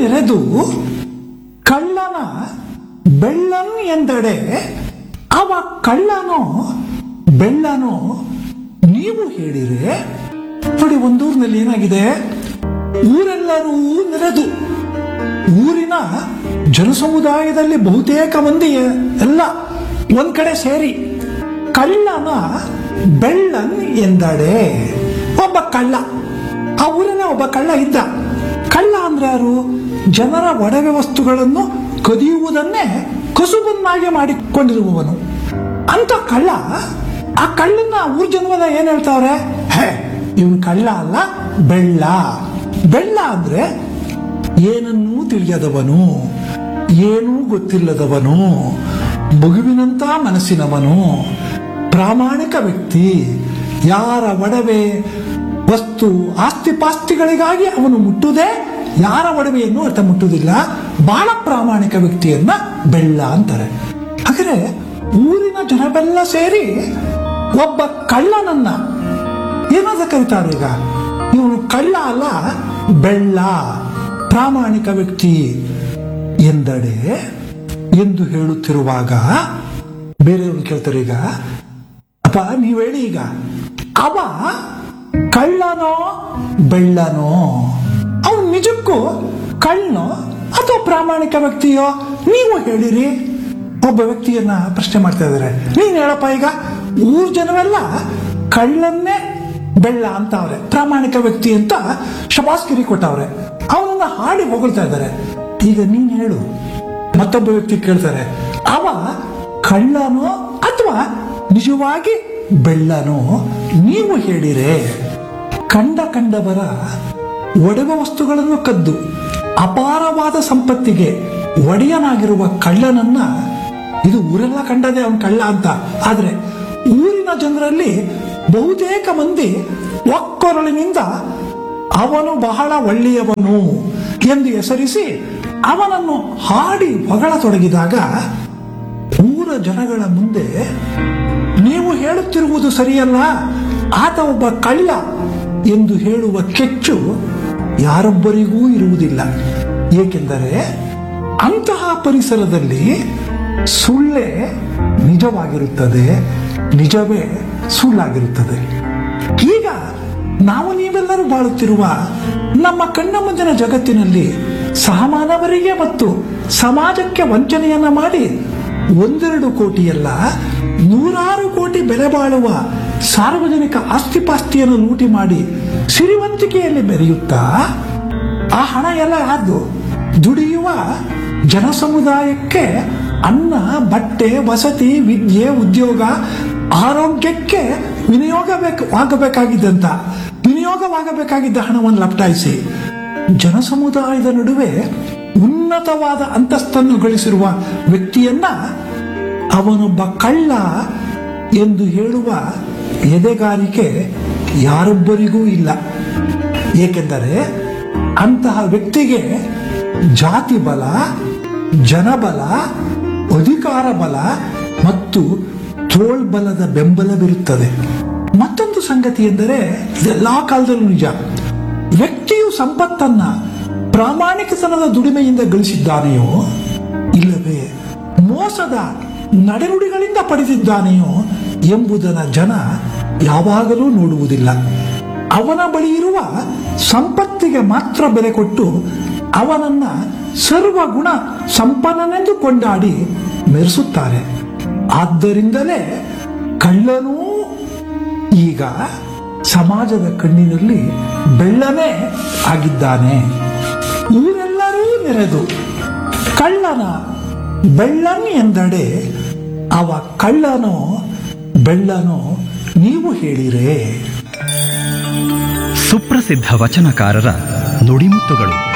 ನೆರೆದು ಕಳ್ಳನ ಬೆಳ್ಳನ್ ಎಂದಡೆ ಅವ ಕಳ್ಳನೋ ಬೆಳ್ಳನೋ ನೀವು ಹೇಳಿರೆ ನೋಡಿ ಒಂದೂರಿನಲ್ಲಿ ಏನಾಗಿದೆ ಊರೆಲ್ಲರೂ ನೆರೆದು ಊರಿನ ಜನಸಮುದಾಯದಲ್ಲಿ ಬಹುತೇಕ ಮಂದಿ ಎಲ್ಲ ಒಂದ್ ಕಡೆ ಸೇರಿ ಕಳ್ಳನ ಬೆಳ್ಳನ್ ಎಂದಡೆ ಒಬ್ಬ ಕಳ್ಳ ಆ ಊರಿನ ಒಬ್ಬ ಕಳ್ಳ ಇದ್ದ ಕಳ್ಳ ಅಂದ್ರೆ ಯಾರು ಜನರ ಒಡವೆ ವಸ್ತುಗಳನ್ನು ಕದಿಯುವುದನ್ನೇ ಕಸುಬನ್ನಾಗಿ ಮಾಡಿಕೊಂಡಿರುವವನು ಅಂತ ಕಳ್ಳ ಆ ಕಳ್ಳನ ಊರ್ ಜನವನ್ನ ಏನ್ ಹೇಳ್ತಾವ್ರೆ ಹೇ ಇವನ್ ಕಳ್ಳ ಅಲ್ಲ ಬೆಳ್ಳ ಬೆಳ್ಳ ಅಂದ್ರೆ ಏನನ್ನೂ ತಿಳಿಯದವನು ಏನೂ ಗೊತ್ತಿಲ್ಲದವನು ಮಗುವಿನಂತ ಮನಸ್ಸಿನವನು ಪ್ರಾಮಾಣಿಕ ವ್ಯಕ್ತಿ ಯಾರ ಒಡವೆ ವಸ್ತು ಆಸ್ತಿ ಪಾಸ್ತಿಗಳಿಗಾಗಿ ಅವನು ಮುಟ್ಟುದೇ ಯಾರ ಒಡವೆಯನ್ನು ಆತ ಮುಟ್ಟುವುದಿಲ್ಲ ಬಹಳ ಪ್ರಾಮಾಣಿಕ ವ್ಯಕ್ತಿಯನ್ನ ಬೆಳ್ಳ ಅಂತಾರೆ ಹಾಗಾದ್ರೆ ಊರಿನ ಜನರೆಲ್ಲ ಸೇರಿ ಒಬ್ಬ ಕಳ್ಳನನ್ನ ಏನಂತ ಕರೀತಾರೆ ಈಗ ಇವನು ಕಳ್ಳ ಅಲ್ಲ ಬೆಳ್ಳ ಪ್ರಾಮಾಣಿಕ ವ್ಯಕ್ತಿ ಎಂದಡೆ ಎಂದು ಹೇಳುತ್ತಿರುವಾಗ ಬೇರೆಯವರು ಕೇಳ್ತಾರೆ ಈಗ ಅಪ್ಪ ನೀವ್ ಹೇಳಿ ಈಗ ಅವ ಕಳ್ಳನೋ ಬೆಳ್ಳನೋ ಅವನು ನಿಜಕ್ಕೂ ಕಳ್ಳನೋ ಅಥವಾ ಪ್ರಾಮಾಣಿಕ ವ್ಯಕ್ತಿಯೋ ನೀವು ಹೇಳಿರಿ ಒಬ್ಬ ವ್ಯಕ್ತಿಯನ್ನ ಪ್ರಶ್ನೆ ಮಾಡ್ತಾ ಇದಾರೆ ನೀನ್ ಹೇಳಪ್ಪ ಈಗ ಊರ್ ಜನವೆಲ್ಲ ಕಳ್ಳನ್ನೇ ಬೆಳ್ಳ ಅಂತವ್ರೆ ಪ್ರಾಮಾಣಿಕ ವ್ಯಕ್ತಿ ಅಂತ ಶಬಾಸ್ಗಿರಿ ಕೊಟ್ಟವ್ರೆ ಅವನನ್ನ ಹಾಡಿ ಹೊಗಳ್ತಾ ಇದ್ದಾರೆ ಈಗ ನೀನ್ ಹೇಳು ಮತ್ತೊಬ್ಬ ವ್ಯಕ್ತಿ ಕೇಳ್ತಾರೆ ಅವ ಕಳ್ಳನೋ ಅಥವಾ ನಿಜವಾಗಿ ಬೆಳ್ಳನೋ ನೀವು ಹೇಳಿರೆ ಕಂಡ ಕಂಡವರ ಒಡವೆ ವಸ್ತುಗಳನ್ನು ಕದ್ದು ಅಪಾರವಾದ ಸಂಪತ್ತಿಗೆ ಒಡೆಯನಾಗಿರುವ ಕಳ್ಳನನ್ನ ಇದು ಊರೆಲ್ಲ ಕಂಡದೆ ಅವನ್ ಕಳ್ಳ ಅಂತ ಆದ್ರೆ ಊರಿನ ಜನರಲ್ಲಿ ಬಹುತೇಕ ಮಂದಿ ಒಕ್ಕೊರಳಿನಿಂದ ಅವನು ಬಹಳ ಒಳ್ಳೆಯವನು ಎಂದು ಹೆಸರಿಸಿ ಅವನನ್ನು ಹಾಡಿ ಹೊಗಳತೊಡಗಿದಾಗ ಊರ ಜನಗಳ ಮುಂದೆ ನೀವು ಹೇಳುತ್ತಿರುವುದು ಸರಿಯಲ್ಲ ಆತ ಒಬ್ಬ ಕಳ್ಳ ಎಂದು ಹೇಳುವ ಕೆಚ್ಚು ಯಾರೊಬ್ಬರಿಗೂ ಇರುವುದಿಲ್ಲ ಏಕೆಂದರೆ ಅಂತಹ ಪರಿಸರದಲ್ಲಿ ಸುಳ್ಳೇ ನಿಜವಾಗಿರುತ್ತದೆ ನಿಜವೇ ಸುಳ್ಳಾಗಿರುತ್ತದೆ ಈಗ ನಾವು ನೀವೆಲ್ಲರೂ ಬಾಳುತ್ತಿರುವ ನಮ್ಮ ಕಣ್ಣ ಮುಂದಿನ ಜಗತ್ತಿನಲ್ಲಿ ಸಹಮಾನವರಿಗೆ ಮತ್ತು ಸಮಾಜಕ್ಕೆ ವಂಚನೆಯನ್ನ ಮಾಡಿ ಒಂದೆರಡು ಕೋಟಿಯಲ್ಲ ನೂರಾರು ಕೋಟಿ ಬೆಲೆ ಬಾಳುವ ಸಾರ್ವಜನಿಕ ಆಸ್ತಿಪಾಸ್ತಿಯನ್ನು ಲೂಟಿ ಮಾಡಿ ಸಿರಿವಂತಿಕೆಯಲ್ಲಿ ಬೆರೆಯುತ್ತಾ ಆ ಹಣ ಎಲ್ಲ ಯಾರ್ದು ದುಡಿಯುವ ಜನಸಮುದಾಯಕ್ಕೆ ಅನ್ನ ಬಟ್ಟೆ ವಸತಿ ವಿದ್ಯೆ ಉದ್ಯೋಗ ಆರೋಗ್ಯಕ್ಕೆ ವಿನಿಯೋಗವಾಗಬೇಕಾಗಿದ್ದಂತ ವಿನಿಯೋಗವಾಗಬೇಕಾಗಿದ್ದ ಹಣವನ್ನು ಲಪಟಾಯಿಸಿ ಜನಸಮುದಾಯದ ನಡುವೆ ಉನ್ನತವಾದ ಅಂತಸ್ತನ್ನು ಗಳಿಸಿರುವ ವ್ಯಕ್ತಿಯನ್ನ ಅವನೊಬ್ಬ ಕಳ್ಳ ಎಂದು ಹೇಳುವ ಎದೆಗಾರಿಕೆ ಯಾರೊಬ್ಬರಿಗೂ ಇಲ್ಲ ಏಕೆಂದರೆ ಅಂತಹ ವ್ಯಕ್ತಿಗೆ ಜಾತಿ ಬಲ ಜನಬಲ ಅಧಿಕಾರ ಬಲ ಮತ್ತು ತೋಳ್ಬಲದ ಬೆಂಬಲವಿರುತ್ತದೆ ಮತ್ತೊಂದು ಸಂಗತಿ ಎಂದರೆ ಇದೆಲ್ಲಾ ಕಾಲದಲ್ಲೂ ನಿಜ ವ್ಯಕ್ತಿಯು ಸಂಪತ್ತನ್ನ ಪ್ರಾಮಾಣಿಕತನದ ದುಡಿಮೆಯಿಂದ ಗಳಿಸಿದ್ದಾನೆಯೋ ಇಲ್ಲವೇ ಮೋಸದ ನಡೆನುಡಿಗಳಿಂದ ಪಡೆದಿದ್ದಾನೆಯೋ ಎಂಬುದನ್ನ ಜನ ಯಾವಾಗಲೂ ನೋಡುವುದಿಲ್ಲ ಅವನ ಬಳಿ ಇರುವ ಸಂಪತ್ತಿಗೆ ಮಾತ್ರ ಬೆಲೆ ಕೊಟ್ಟು ಅವನನ್ನ ಸರ್ವಗುಣ ಸಂಪನ್ನನೆಂದು ಕೊಂಡಾಡಿ ಮೆರೆಸುತ್ತಾರೆ ಆದ್ದರಿಂದಲೇ ಕಳ್ಳನೂ ಈಗ ಸಮಾಜದ ಕಣ್ಣಿನಲ್ಲಿ ಬೆಳ್ಳನೇ ಆಗಿದ್ದಾನೆ ಊರೆಲ್ಲರೂ ನೆರೆದು ಕಳ್ಳನ ಬೆಳ್ಳನ್ ಎಂದಡೆ ಅವ ಕಳ್ಳನೋ ಬೆಳ್ಳನೋ ನೀವು ಹೇಳಿರೇ ಸುಪ್ರಸಿದ್ಧ ವಚನಕಾರರ ನುಡಿಮುತ್ತುಗಳು